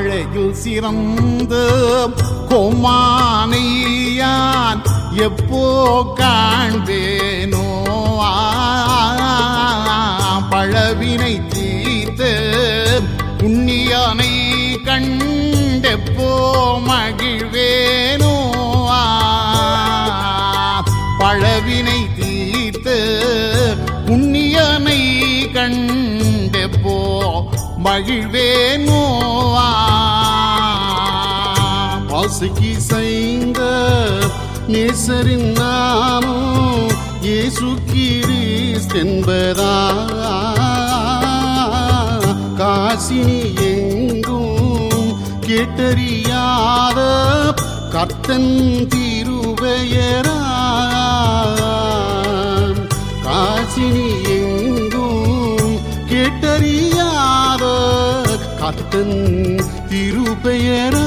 அழகில் சிறந்த கோமானையான் எப்போ காண்பேனோ ஆ, பழவினை தீர்த்த புண்ணியனை கண்டெப்போ மகிழ்வேனோ ஆ, பழவினை தீர்த்த புண்ணியனை கண்டெப்போ மகிழ்வேனோ ஆ. பாசுக்கு செய்த நேசரின் நாமம் இயேசு கிறிஸ்தென்பதா காசினி எங்கும் கேட்டறியாத கர்த்தன் திருவையரா காசினி எங்கும் கேட்டறியாத கர்த்தன் திருப்பெயரா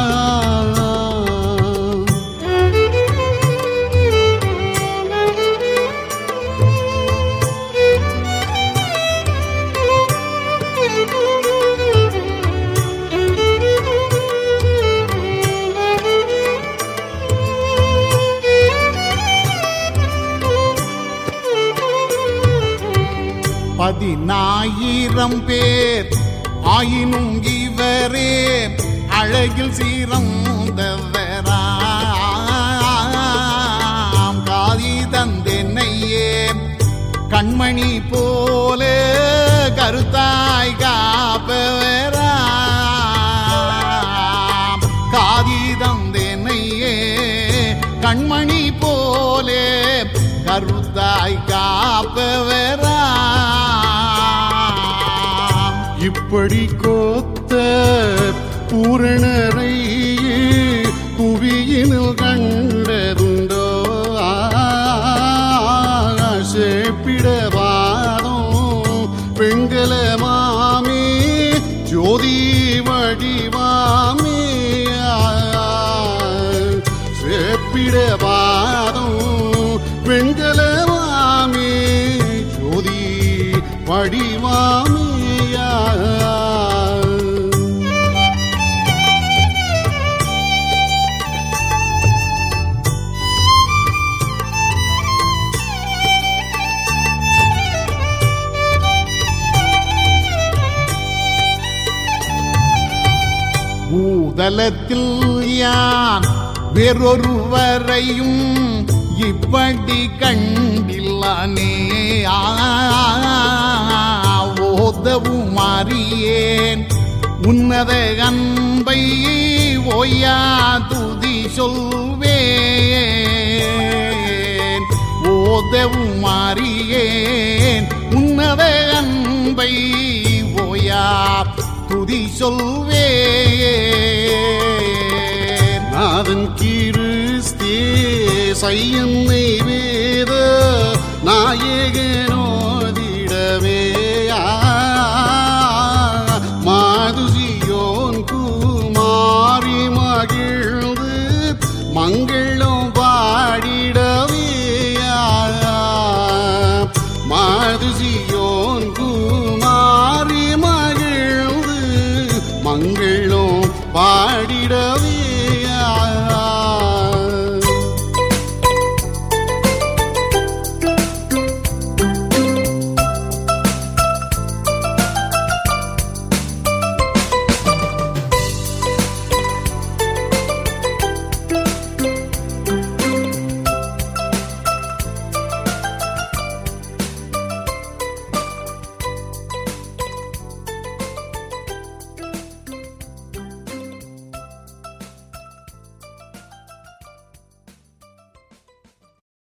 பதினாயிரம் பேர் ஆயினும் இவரே அழகில் சீரந்தவராம் காதி தந்தென்னையே கண்மணி போல கருத்தாய் காப்பவராம் காதி தந்தென்னையே கண்மணி போலே கருத்தாய் காப்பவரா இப்படி கோத்த பூரணரை புவியினில் கண்டதுண்டோ சேப்பிடவாதம் பெண்கள மாமே ஜோதி வடிவாமே சேப்பிடவாதம் பெண்கள மாமே ஜோதி வடிவாமியா பூதலத்தில் யான் வேறொருவரையும் இப்படி கண்டில்லானே ஆ, ஓதவும் அறியேன் உன்னத அன்பை ஓயா துதி சொல்வேன் ஓதவும் அறியேன் உன்னத அன்பை ஓயா துதி சொல்வேன் நாதன் கிறிஸ்தே சையன்னை வேத நாயகனோ